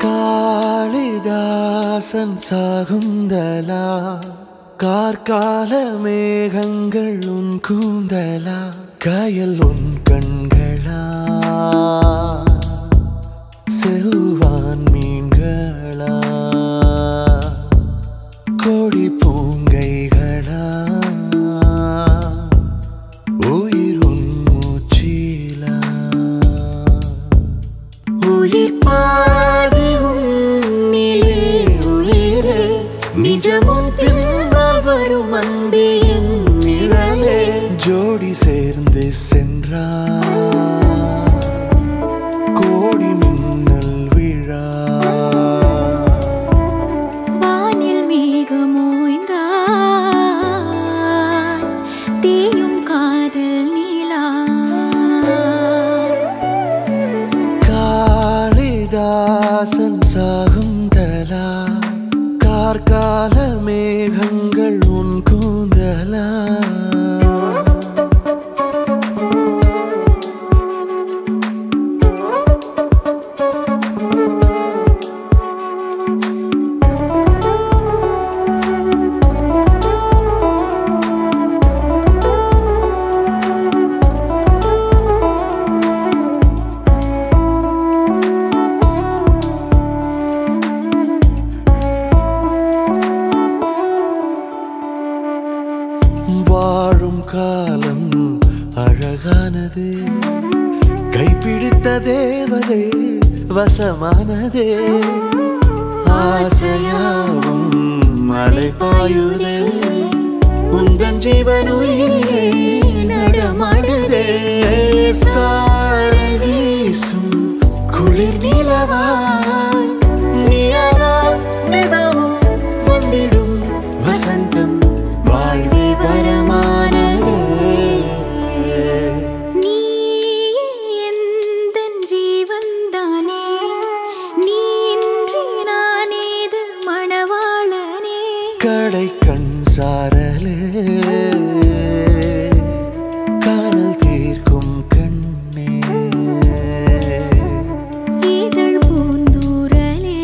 காளிதாசன் சாகுந்தலா கார்கால மேகங்கள் உன் கூந்தலா கயல் உன் கண்களா செவ்வான் மீன்களா கோழி பூங்கைகளா உயிர் உன் மூச்சிலா உயிர் பாதி உன்னிலே உயிரே நிஜமும் பின்னால் வரும் அன்பே என் நிழலே ஜோடி சேர்ந்து சென்றா கோடி மின்னல் விழா வானில் மேகமோய்ந்தாய் தேயும் காதல் நீலா காளிதாசன் சாகுந்தலா கார்கால மேகங்கள் உன் கூந்தலா வாழும் காலம் அழகானது கைப்பிடித்த தேவதை வசமானதே ஆசையாவும் மழை பாயுதே உந்தன் ஜீவன் உயிரிலே நடமாடுதே சாரல் வீசும் குளிர் நிலவாய் நீயானால் நிதமும் வந்திடும் வசந்தம் வாழ்வே வரமானதே நீ எந்தன் ஜீவன்தானே நீ இன்றி நானேது மணவாளனே கடை கண் சாரலே காணல் தீர்க்கும் கண்ணே இதழ் பூந்தூரலே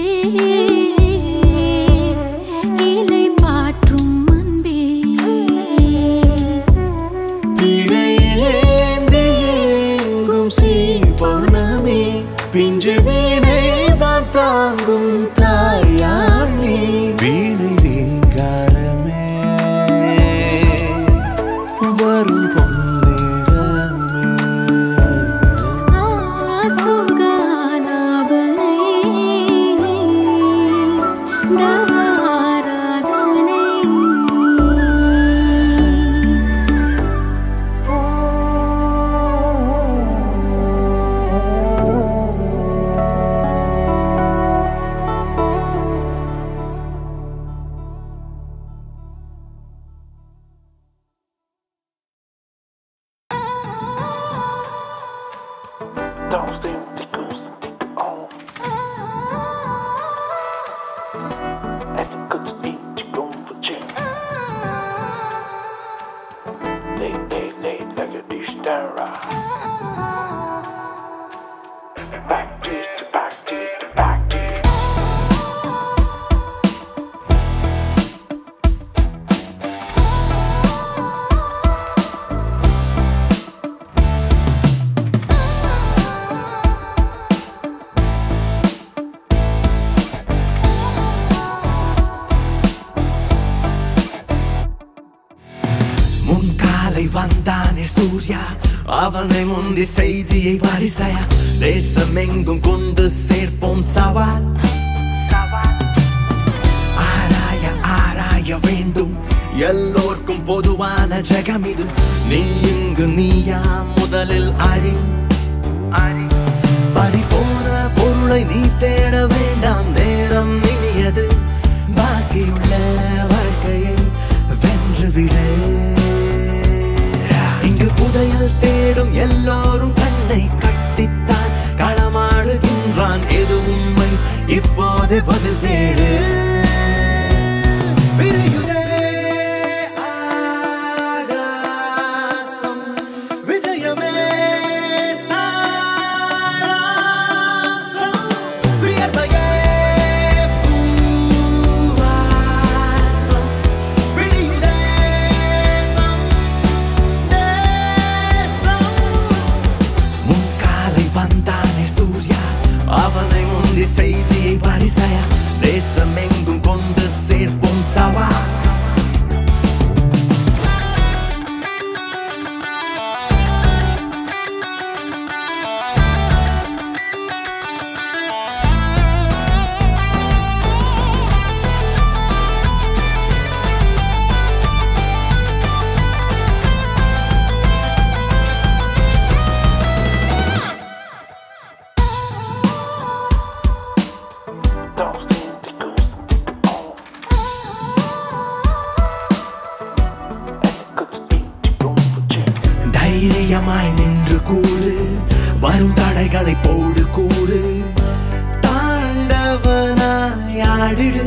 இலை பாற்றும் அன்பே திரையிலேந்தி ஏங்கும் சீபனமே பிஞ்சு வீணை தான் தாங்கும் தாயார் நீ வீணை ரீங்காரமே வரும் பொன்னேரமே ஆசுகாலாபனை தவாராதனை Don't seem to go stick on. As you could speak to go for change. Lay, lay, lay like a dish down Back to the back to the back to முன்காலை வந்தானே சூர்யா அவனை முந்தி செய்தியை வரிசையா தேசமெங்கும் கொண்டு சேர்ப்போம் சவால் ஆராய ஆராய வேண்டும் எல்லோர்க்கும் பொதுவான ஜெகம் இது நீ இங்கு நீயா முதலில் அறி பறி போன பொருளை நீ தேட வேண்டாம் நேரம் இனியது பாக்கியுள்ள வாழ்க்கையை வென்றுவிடு இங்கு புதையல் தேடும் எல்லோரும் கண்ணை கட்டித்தான் களமாடுகின்றான் எது உண்மை இப்போது பதில் தேடு விரியுதே ஆகாசம் விஜயமே சாராசம் வியர்வையே ஆடிடு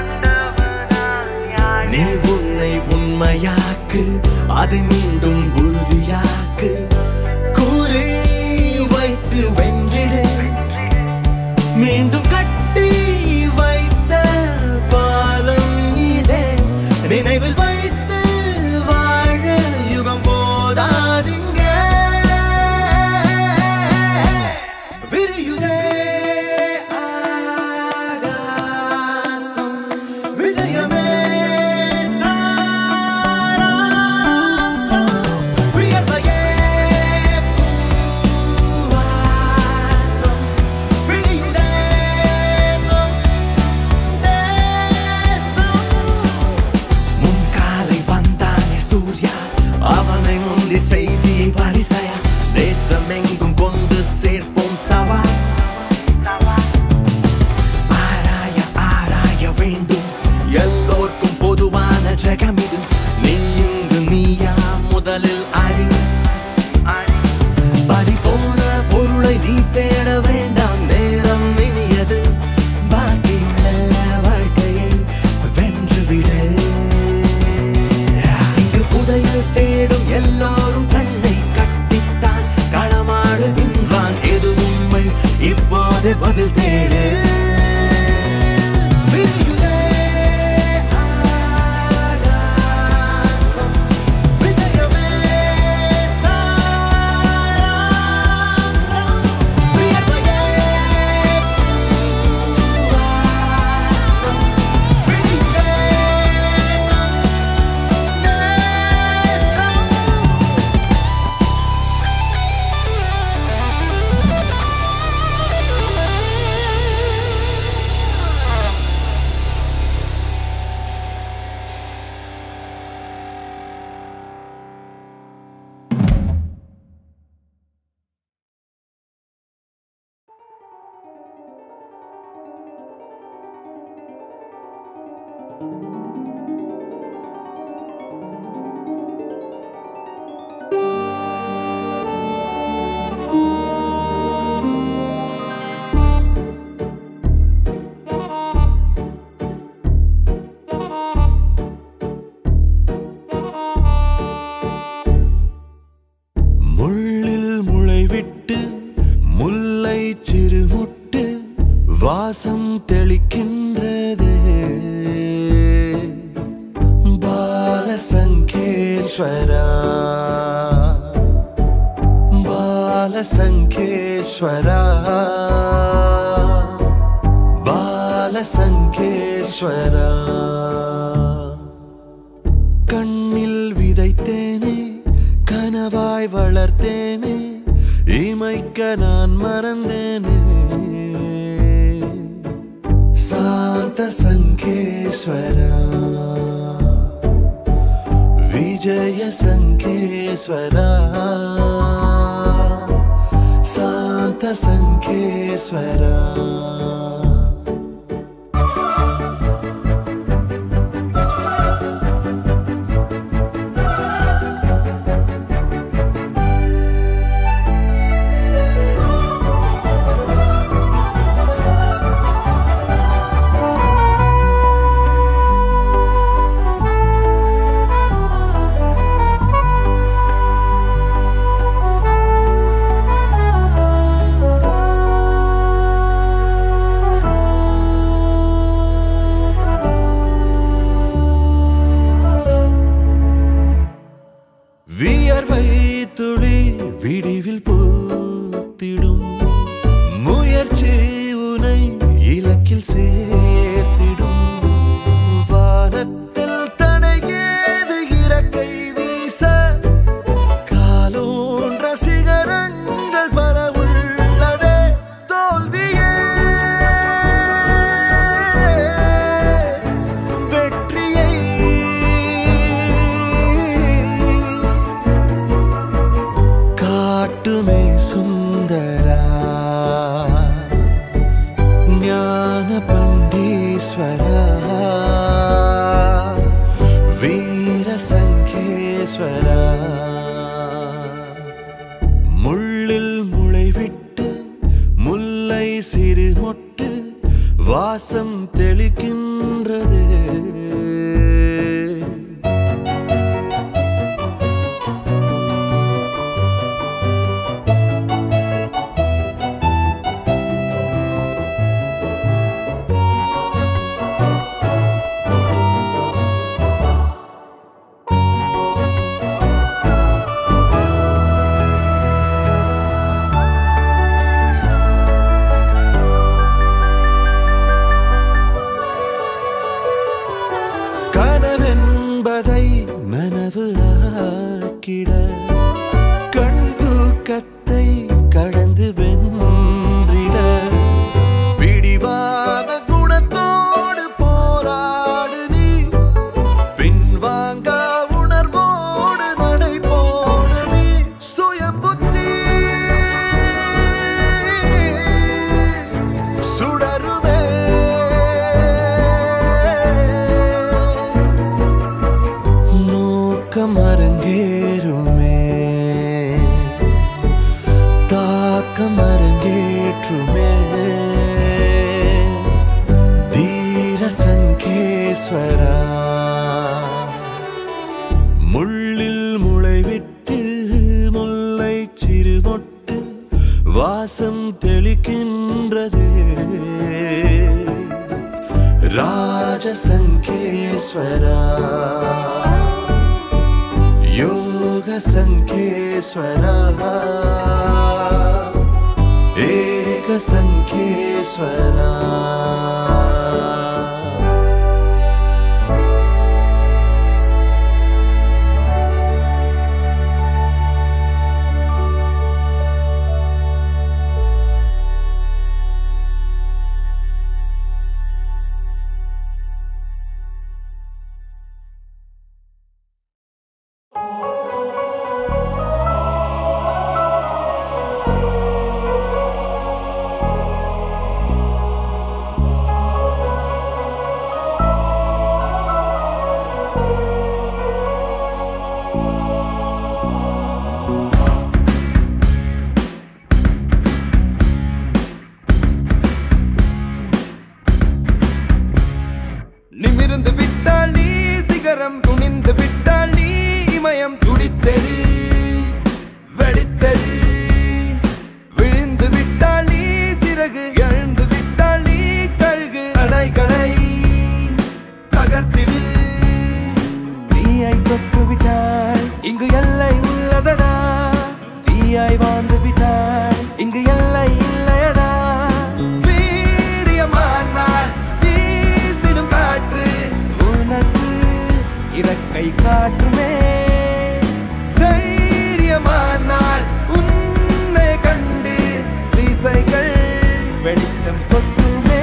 நீ உன்னை உண்மையாக்கு அதை மீண்டும் உறுதியாக்கு கூறி வைத்து வென்றிடு மீண்டும் கட்டி வைத்த பாலம் இதே நினைவில் வைத்து வாழ யுகம் போதாதிங்க விரியுதே ஆகாசம் விஜயமே சாராசம் வியர்வையே பூவாசம் விழியுதே நம் தேசம் முன்காலை வந்தானே சூர்யா அவனை முந்தி செய்தி வரிசையா தேசமெங்கும் கொண்டு சேர்ப்போம் சவா ஆராய ஆராய வேண்டும் எல்லோர்க்கும் பொதுவான ஜெகமிது நீ இங்கு நீயா முதலில் அறி பறிபோன பொருளை நீ தேட வேண்டாம் நேரம் இனியது பாக்கியுள்ள வாழ்க்கையை வென்றுவிடு இங்கு புதையல் தேடும் எல்லாரும் கண்ணை கட்டித்தான் களமாடுகின்றான் எது உண்மை இப்போது பதில் தேடு விரியுதே ஆகாசம் விஜயமே சாராசம் வியர்வையே பூவாசம் விழியுதே நம் தேசம் முள்ளில் முளைவிட்டு முல்லை சிறுமுட்டு வாசம் தெளிக்கின்றது பாலசங்கேஸ்வரா பாலசங்கேஸ்வரா பாலசங்கேஸ்வரா கண்ணில் விதைத்தேனே கனவாய் வளர்த்தேனே இமைக்க நான் மறந்தேனே சாந்த சங்கேஸ்வரா விஜய சங்கேஸ்வரா சாந்த சங்கேஸ்வரா வியர்வை துளி விடிவில் பூத்திடும் முயற்சி உனை இலக்கில் சேர்த்திடும் வானத்தில் தடையேது இறக்கை வீச காலோன்ற சிகரங்கள் பல உள்ளதே தோல்வியே வெற்றியை காட்டுமே சுந்தரா ஞான பண்டீஸ்வரா வீர சங்கேஸ்வரா முள்ளில் முளைவிட்டு முல்லை சிறு மொட்டு வாசம் தெளிக்கின்றது கனவென்பதை நனவு ஆக்கிட கண் தூக்கத்தை கடந்து வென்றிட பிடிவாத குணத்தோடு போராடு நீ பின்வாங்க உணர்வோடு நடை போடு நீ சுயம்புத்தி சுடருமே நோக்கம் அரங்கேறுமே தாக்கம் அரங்கேற்றுமே தீர சங்கேஸ்வரா முள்ளில் முளைவிட்டு முல்லை சிறுமொட்டு வாசம் தெளிக்கின்றது ராஜசங்கேஸ்வரா யோக சங்கேஸ்வரா ஏக சங்கேஸ்வரா நிமிர்ந்து விட்டால் நீ சிகரம் துணிந்து விட்டால் நீ இமயம் துடித்தெழு வெடித்தெழு விழுந்து விட்டால் நீ சிறகு எழுந்து விட்டால் நீ கழுகு அடைகளை தகர்த்திடு தீயை தொட்டு விட்டால் இங்கு எல்லை உள்ளதடா தீயாய் வாழ்ந்து விட்டால் இங்கு எல்லை இல்லையடா வீரியமானால் வீசிடும் காற்று உனக்கு இறக்கை காற்றுமே தைரியமானால் உன்னை கண்டு திசைகள் வெளிச்சம் கொட்டுமே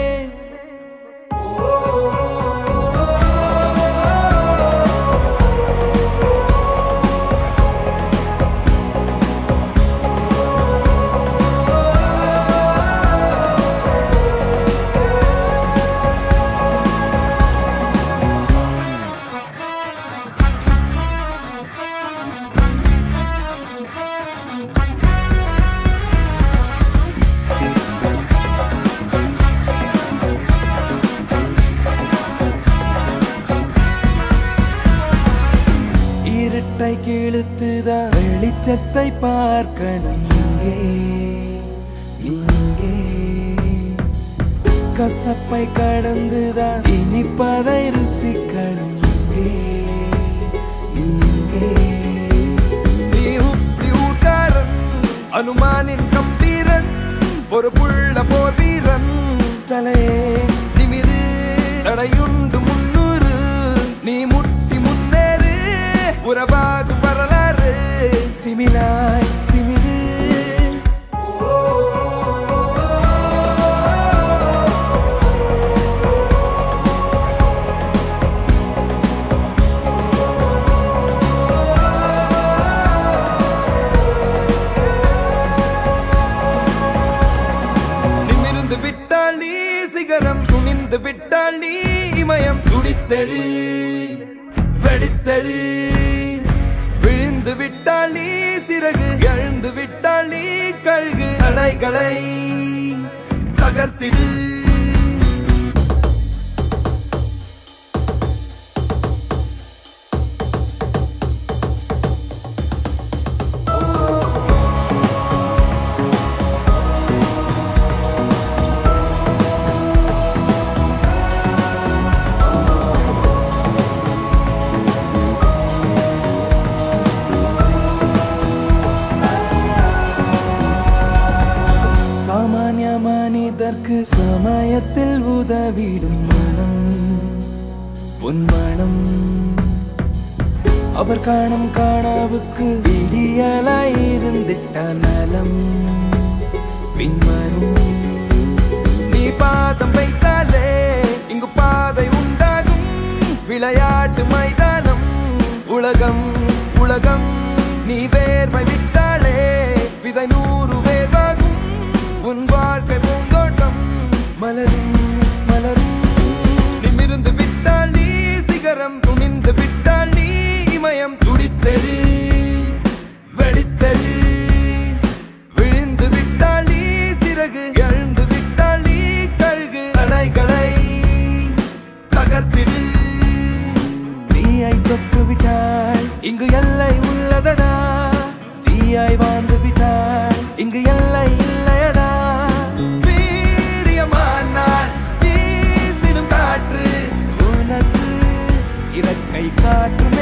இருட்டை கிழித்துதான் வெளிச்சத்தை பார்க்கணும் இங்கே நீங்கே கசப்பை கடந்துதான் இனிப்பதை ருசிக்கணும் இங்கே நீங்கே நீ உப்பி ஊர்க்காரன் அனுமானின் கம்பீரன் ஒரு புள்ள போர் வீரன் தலையே நிமிரு தடையுண்டு முன்னூறு நீ முட்டி முன்னேறு உறவாகும் வரலாறு திமிலாய் திமிரு நிமிர்ந்து விட்டால் நீ சிகரம் துணிந்து விட்டால் நீ இமயம் துடித்தெழு வெடித்தெழு விழுந்து விட்டால் நீ சிறகு எழுந்து விட்டால் நீ கழுகு அலைகளை தகர்த்திடு உதவிடும் மனம் பொன்மணம் அவர் காணும் காணாவுக்கு விடியலாயிருந்திட்ட நலம் பின்வரும் நீ பாதம் வைத்தாலே இங்கு பாதை உண்டாகும் விளையாட்டு மைதானம் உலகம் உலகம் நீ வேர்வை விட்டாலே விதை நூறு வேர்வாகும் உன் வாழ்க்கை பூந்தோட்டம் மலரும் மலரும் நிமிர்ந்து விட்டால் நீ சிகரம் துணிந்து விட்டால் நீ இமயம் துடித்தெழு வெடித்தெழு விழுந்து விட்டால் நீ சிறகு எழுந்து விட்டால் நீ கழுகு அணைகளை தகர்த்திடு தீயை தொட்டு விட்டாள் இங்கு எல்லை உள்ளதடா தீயாய் வாழ்ந்து விட்டாள் இங்கு எல்லை இல்லையடா வீரியமானால் வீசிடும் காற்று உனக்கு இறக்கை காற்றும்